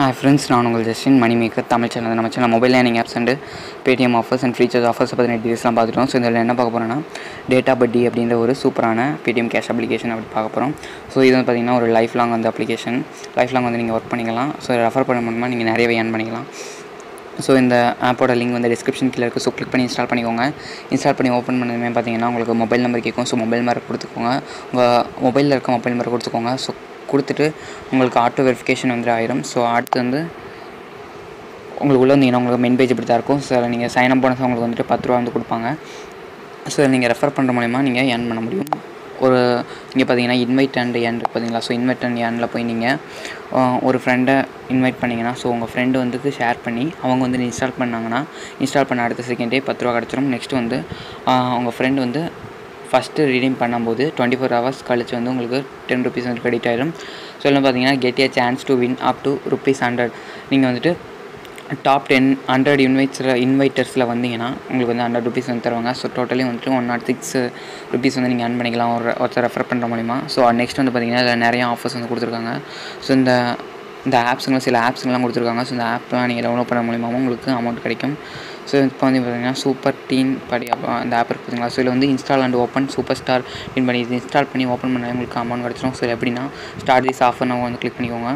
hi friends நான் உங்கள் Justin money maker Tamil channel நம்ம channel mobile learning apps and Paytm offers and features offers பற்றின டீல்ஸ்லாம் பார்த்துட்டோம் ஸோ இதில் என்ன பார்க்க போகிறோன்னா டேட்டா பட்டி அப்படின்ற ஒரு சூப்பரான பேடிஎம் கேஷ் அப்ளிகேஷன் அப்படி பார்க்க போகிறோம் ஸோ இது வந்து பார்த்திங்கன்னா ஒரு லைஃப் லாங் வந்து அப்ளிகேஷன் லைஃப் லாங் வந்து நீங்கள் ஒர்க் பண்ணிக்கலாம் ஸோ ரெஃபர் பண்ண மூலமாக நீங்கள் நிறையவே ஏர்ன் பண்ணிக்கலாம் ஸோ இந்த ஆப்போட லிங்க் வந்து டிஸ்கிரிப்ஷன் கீழே இருக்குது ஸோ கிளிக் பண்ணி இன்ஸ்டால் பண்ணிக்கோங்க இன்ஸ்டால் பண்ணி ஓப்பன் பண்ணதுமே பார்த்தீங்கன்னா உங்களுக்கு மொபைல் நம்பர் கேட்கும் ஸோ மொபைல் நம்பர் கொடுத்துக்கோங்க உங்கள் மொபைலில் இருக்க மொபைல் நம்பர் கொடுத்துக்கோங்க ஸோ கொடுத்துட்டு உங்களுக்கு ஆட்டோ வெரிஃபிகேஷன் வந்து ஆயிரும் ஸோ அடுத்து வந்து உங்களுக்கு உள்ள வந்தீங்கன்னா உங்களுக்கு மெயின் பேஜ் இப்படி தான் இருக்கும் ஸோ அதில் நீங்கள் சைன் அப் போனஸ் உங்களுக்கு வந்துட்டு பத்து ரூபா வந்து கொடுப்பாங்க ஸோ இதை நீங்கள் ரெஃபர் பண்ணுற மூலிமா நீங்கள் ஏர்ன் பண்ண முடியும் ஒரு இங்கே பார்த்தீங்கன்னா இன்வைட் அண்ட் ஏன் இருக்கு பார்த்தீங்களா ஸோ இன்வைட் அண்ட் ஏனில் போய் நீங்கள் ஒரு ஃப்ரெண்டை இன்வைட் பண்ணிங்கன்னா ஸோ உங்கள் ஃப்ரெண்டு வந்துட்டு ஷேர் பண்ணி அவங்க வந்து இன்ஸ்டால் பண்ணாங்கன்னா இன்ஸ்டால் பண்ண அடுத்த செகண்டே பத்து ரூபா கிடச்சிரும் நெக்ஸ்ட் வந்து உங்கள் ஃப்ரெண்டு வந்து ஃபஸ்ட்டு ரீடிங் பண்ணும்போது டுவெண்ட்டி ஃபோர் ஹவர்ஸ் கழிச்சு வந்து உங்களுக்கு டென் ருபீஸ் வந்து கிரெடிட் ஆயிடும் ஸோ இல்லை பார்த்தீங்கன்னா get a chance to win up to rupees hundred நீங்கள் வந்துட்டு டாப் டென் ஹண்ட்ரட் இன்வைட்ஸில் இன்வைட்டர்ஸில் வந்தீங்கன்னா உங்களுக்கு வந்து ஹண்ட்ரட் ருபீஸ் வந்து தருவாங்க ஸோ டோட்டலி வந்துட்டு ஒன் நாட் சிக்ஸ் ருபீஸ் வந்து நீங்கள் earn பண்ணிக்கலாம் ஒரு ஒருத்தர் ரெஃபர் பண்ணுற மூலிமா ஸோ நெக்ஸ்ட் வந்து பார்த்தீங்கன்னா இதில் நிறைய ஆஃபர்ஸ் வந்து கொடுத்துருக்காங்க ஸோ இந்த இந்த ஆப்ஸுங்களாம் சில ஆப்ஸுங்கெல்லாம் கொடுத்துருக்காங்க ஸோ இந்த ஆப்லாம் நீங்கள் டவுன்லோட் பண்ண மூலியமாகவும் உங்களுக்கு அமௌண்ட் கிடைக்கும் ஸோ இப்போ வந்து பார்த்தீங்கன்னா சூப்பர் டீன் படி அப்போ அந்த ஆப் இருக்குது பார்த்தீங்களா ஸோ இதில் வந்து install and open super star டின் பண்ணி இது இன்ஸ்டால் பண்ணி ஓப்பன் பண்ணால் உங்களுக்கு அமௌண்ட் கிடச்சிரும் ஸோ இது எப்படின்னா ஸ்டார்ட் திஸ் ஆஃபர்னு வந்து கிளிக் பண்ணிக்கோங்க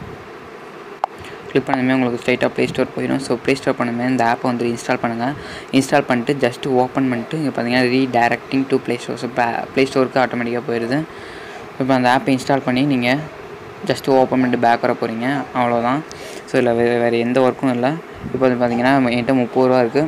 கிளிக் பண்ணதுமே உங்களுக்கு ஸ்ட்ரைட்டாக ப்ளே ஸ்டோர் போயிடும் ஸோ ப்ளே ஸ்டோர் பண்ணுமே இந்த ஆப்பை வந்து இன்ஸ்டால் பண்ணுங்கள் இன்ஸ்டால் பண்ணிட்டு ஜஸ்ட் ஓப்பன் பண்ணிட்டு இங்கே பார்த்தீங்கன்னா redirecting to play store so play ஸ்டோருக்கு ஆட்டோமேட்டிக்காக போயிடுது இப்போ அந்த ஆப்பை இன்ஸ்டால் பண்ணி நீங்கள் ஜஸ்ட்டு ஓப்பன் பண்ணிட்டு பேக் வர போகிறீங்க அவ்வளோதான் ஸோ இதில் வேறு வேறு எந்த ஒர்க்கும் இல்லை இப்போ வந்து பார்த்தீங்கன்னா என்கிட்ட முப்பது ரூபா இருக்குது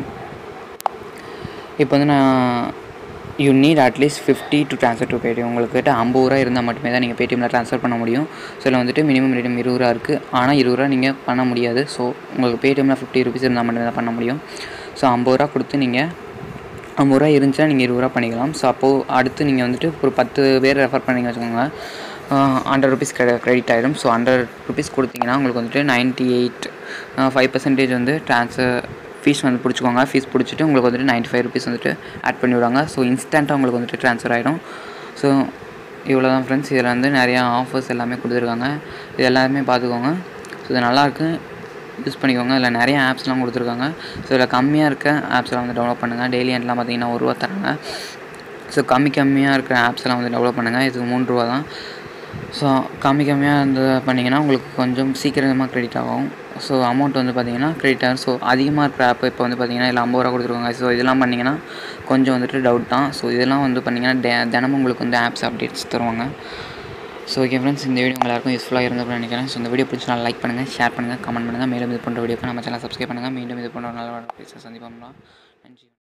இப்போ வந்து நான் you need at least fifty to transfer to Paytm உங்கள்கிட்ட ஐம்பது ரூபா இருந்தால் மட்டுமே தான் நீங்கள் பேடிஎம்மில் ட்ரான்ஸ்ஃபர் பண்ண முடியும் ஸோ இதில் வந்துட்டு மினிமம் ரேட்டம் இருபது ரூபா இருக்குது ஆனால் இருபது ரூபா நீங்கள் பண்ண முடியாது ஸோ உங்களுக்கு பேடிஎம்மில் ஃபிஃப்டி ருபீஸ் இருந்தால் மட்டுமே தான் பண்ண முடியும் ஸோ ஐம்பது ரூபா கொடுத்து நீங்கள் ஐம்பது ரூபா இருந்துச்சுன்னா நீங்கள் இருபது ரூபா பண்ணிக்கலாம் ஸோ அப்போது அடுத்து நீங்கள் வந்துட்டு ஒரு பத்து பேர் ரெஃபர் பண்ணீங்க வச்சுக்கோங்க ஹண்ட்ரட் ருபீஸ் கிரெ கிரெடிட் ஆகிடும் ஸோ ஹண்ட்ரட் ருபீஸ் கொடுத்தீங்கன்னா உங்களுக்கு வந்துட்டு நைன்ட்டி எயிட் ஃபைவ் பர்சன்டேஜ் வந்து ட்ரான்ஸ்ஃபர் ஃபீஸ் வந்து பிடிச்சிக்கோங்க ஃபீஸ் பிடிச்சிட்டு உங்களுக்கு வந்துட்டு நைன்ட்டி ஃபைவ் ருபீஸ் வந்துட்டு ஆட் பண்ணி விடுவாங்க ஸோ இன்ஸ்டண்ட்டாக உங்களுக்கு வந்துட்டு ட்ரான்ஸ்ஃபர் ஆகிடும் ஸோ இவ்வளோ தான் ஃப்ரெண்ட்ஸ் இதில் வந்து நிறையா ஆஃபர்ஸ் எல்லாமே கொடுத்துருக்காங்க இது எல்லாமே பார்த்துக்கோங்க ஸோ இது நல்லாயிருக்கு யூஸ் பண்ணிக்கோங்க இதில் நிறைய ஆப்ஸ்லாம் கொடுத்துருக்காங்க ஸோ இதில் கம்மியாக இருக்க ஆப்ஸ்லாம் வந்து டவுன்லோட் பண்ணுங்கள் டெய்லி எண்ட்லாம் பார்த்தீங்கன்னா ஒரு ரூபா தராங்க ஸோ கம்மி கம்மியாக இருக்கிற ஆப்ஸ்லாம் வந்து டெவலப் பண்ணுங்கள் இது மூணு ரூபா தான் ஸோ கம்மி கம்மியாக இருந்து பண்ணிங்கன்னா உங்களுக்கு கொஞ்சம் சீக்கிரமாக க்ரெடிட் ஆகும் ஸோ அமௌண்ட் வந்து பார்த்தீங்கன்னா க்ரெடிட் ஆகும் ஸோ அதிகமாக இருக்கிற ஆப் இப்போ வந்து பார்த்தீங்கன்னா இதில் ஐம்பது ரூபா கொடுத்துருக்காங்க ஸோ இதெல்லாம் பண்ணிங்கன்னா கொஞ்சம் வந்துட்டு டவுட் தான் ஸோ இதெல்லாம் வந்து பண்ணிங்கன்னா டே தினமும் உங்களுக்கு வந்து ஆப்ஸ் அப்டேட்ஸ் தருவாங்க ஸோ ஓகே ஃப்ரெண்ட்ஸ் இந்த வீடியோ எல்லாருக்கும் யூஸ்ஃபுல்லாக இருந்தப்போ நினைக்கிறேன் ஸோ இந்த வீடியோ பிடிச்சா லைக் பண்ணுங்கள் ஷேர் பண்ணுங்கள் கமெண்ட் பண்ணுங்கள் மேலும் இது போன்ற வீடியோக்கு நம்ம சேனல் சப்ஸ்கிரைப் பண்ணுங்கள் மீண்டும் இது போன்ற ஒரு நல்ல சந்திப்போம்லாம் நன்றி